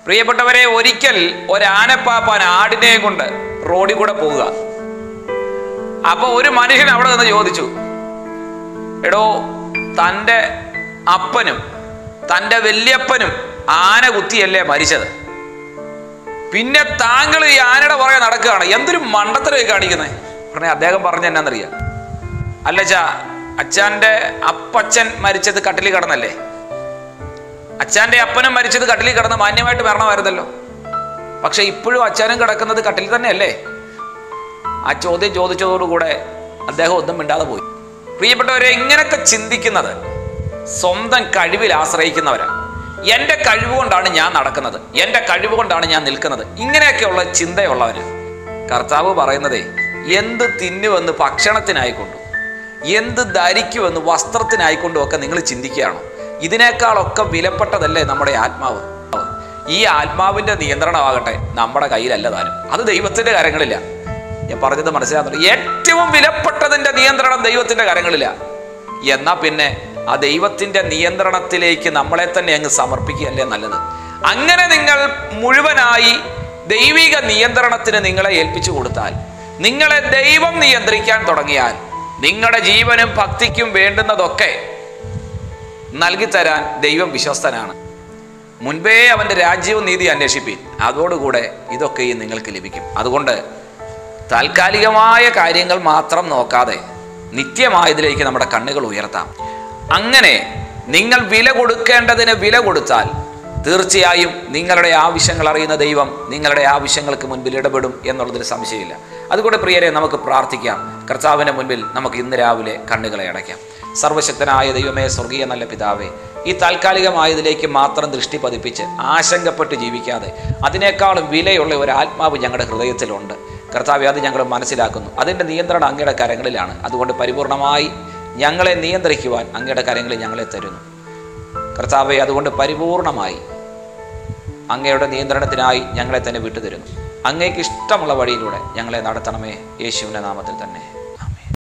പ്രിയപ്പെട്ടവരെ ഒരിക്കൽ ഒരാനപ്പാപ്പാൻ ആടിനെ കൊണ്ട് റോഡിൽ കൂടെ പോവുക അപ്പൊ ഒരു മനുഷ്യൻ അവിടെ നിന്ന് ചോദിച്ചു എടോ തൻ്റെ അപ്പനും തൻ്റെ വല്യപ്പനും ആന കുത്തിയല്ലേ മരിച്ചത് പിന്നെ താങ്കൾ ഈ ആനയുടെ പുറകെ നടക്കുകയാണ് എന്തൊരു മണ്ടത്തരമായി കാണിക്കുന്നത് ഉടനെ അദ്ദേഹം പറഞ്ഞ എന്നാന്നറിയാം അല്ലച്ചാ അച്ഛൻ്റെ അപ്പച്ചൻ മരിച്ചത് കട്ടിലിൽ കിടന്നല്ലേ അച്ഛൻ്റെ അപ്പനും മരിച്ചത് കട്ടിലിൽ കിടന്ന് മാന്യമായിട്ട് മരണമായിരുന്നല്ലോ പക്ഷെ ഇപ്പോഴും അച്ഛനും കിടക്കുന്നത് കട്ടിലിൽ തന്നെയല്ലേ ആ ചോദ്യം ചോദിച്ചതോടുകൂടെ അദ്ദേഹം ഒന്നും മിണ്ടാതെ പോയി പ്രിയപ്പെട്ടവരെ ഇങ്ങനൊക്കെ ചിന്തിക്കുന്നത് സ്വന്തം കഴിവിൽ ആശ്രയിക്കുന്നവരാണ് എൻ്റെ കഴിവ് കൊണ്ടാണ് ഞാൻ നടക്കുന്നത് എൻ്റെ കഴിവ് കൊണ്ടാണ് ഞാൻ നിൽക്കുന്നത് ഇങ്ങനെയൊക്കെയുള്ള ചിന്തയുള്ളവന് കർത്താവ് പറയുന്നതേ എന്ത് തിന്നുവെന്ന് ഭക്ഷണത്തിനായിക്കൊണ്ടും എന്ത് ധരിക്കുമെന്ന് വസ്ത്രത്തിനായിക്കൊണ്ടും ഒക്കെ നിങ്ങൾ ചിന്തിക്കുകയാണോ ഇതിനേക്കാളൊക്കെ വിലപ്പെട്ടതല്ലേ നമ്മുടെ ആത്മാവ് ഈ ആത്മാവിൻ്റെ നിയന്ത്രണമാകട്ടെ നമ്മുടെ കയ്യിലല്ല താനും അത് ദൈവത്തിൻ്റെ കരങ്ങളില്ല ഞാൻ പറഞ്ഞത് മനസ്സിലാകുന്നുണ്ട് ഏറ്റവും വിലപ്പെട്ടതിൻ്റെ നിയന്ത്രണം ദൈവത്തിൻ്റെ കരങ്ങളില്ല എന്നാ പിന്നെ ആ ദൈവത്തിൻ്റെ നിയന്ത്രണത്തിലേക്ക് നമ്മളെ തന്നെ അങ്ങ് സമർപ്പിക്കുകയല്ലേ നല്ലത് അങ്ങനെ നിങ്ങൾ മുഴുവനായി ദൈവിക നിയന്ത്രണത്തിന് നിങ്ങളെ ഏൽപ്പിച്ചു കൊടുത്താൽ നിങ്ങളെ ദൈവം നിയന്ത്രിക്കാൻ തുടങ്ങിയാൽ നിങ്ങളുടെ ജീവനും ഭക്തിക്കും വേണ്ടുന്നതൊക്കെ നൽകിത്തരാൻ ദൈവം വിശ്വസ്തനാണ് മുൻപേ അവൻ്റെ രാജ്യവും നീതി അന്വേഷിപ്പീൻ അതോടുകൂടെ ഇതൊക്കെയും നിങ്ങൾക്ക് ലഭിക്കും അതുകൊണ്ട് താൽക്കാലികമായ കാര്യങ്ങൾ മാത്രം നോക്കാതെ നിത്യമായതിലേക്ക് നമ്മുടെ കണ്ണുകൾ ഉയർത്താം അങ്ങനെ നിങ്ങൾ വില കൊടുക്കേണ്ടതിന് വില കൊടുത്താൽ തീർച്ചയായും നിങ്ങളുടെ ആവശ്യങ്ങൾ അറിയുന്ന ദൈവം നിങ്ങളുടെ ആവശ്യങ്ങൾക്ക് മുൻപിൽ ഇടപെടും എന്നുള്ളതിൽ സംശയമില്ല അതുകൊണ്ട് പ്രിയരെ നമുക്ക് പ്രാർത്ഥിക്കാം കർത്താവിൻ്റെ മുൻപിൽ നമുക്ക് ഇന്ന് രാവിലെ കണ്ണുകളെ അടയ്ക്കാം സർവശക്തനായ ദൈവമേ സ്വർഗീയ നല്ല പിതാവേ ഈ താൽക്കാലികമായതിലേക്ക് മാത്രം ദൃഷ്ടി പതിപ്പിച്ച് ആശങ്കപ്പെട്ട് ജീവിക്കാതെ അതിനേക്കാളും വിലയുള്ള ഒരു ആത്മാവ് ഞങ്ങളുടെ ഹൃദയത്തിലുണ്ട് കർത്താവെ അത് ഞങ്ങൾ മനസ്സിലാക്കുന്നു അതിൻ്റെ നിയന്ത്രണം അങ്ങയുടെ കരങ്ങളിലാണ് അതുകൊണ്ട് പരിപൂർണമായി ഞങ്ങളെ നിയന്ത്രിക്കുവാൻ അങ്ങയുടെ കരങ്ങളിൽ ഞങ്ങളെ തരുന്നു കർത്താവെ അതുകൊണ്ട് പരിപൂർണമായി അങ്ങയുടെ നിയന്ത്രണത്തിനായി ഞങ്ങളെ തന്നെ വിട്ടുതരുന്നു അങ്ങേക്ക് ഇഷ്ടമുള്ള വഴിയിലൂടെ ഞങ്ങളെ നടത്തണമേ യേശുവിൻ്റെ നാമത്തിൽ തന്നെ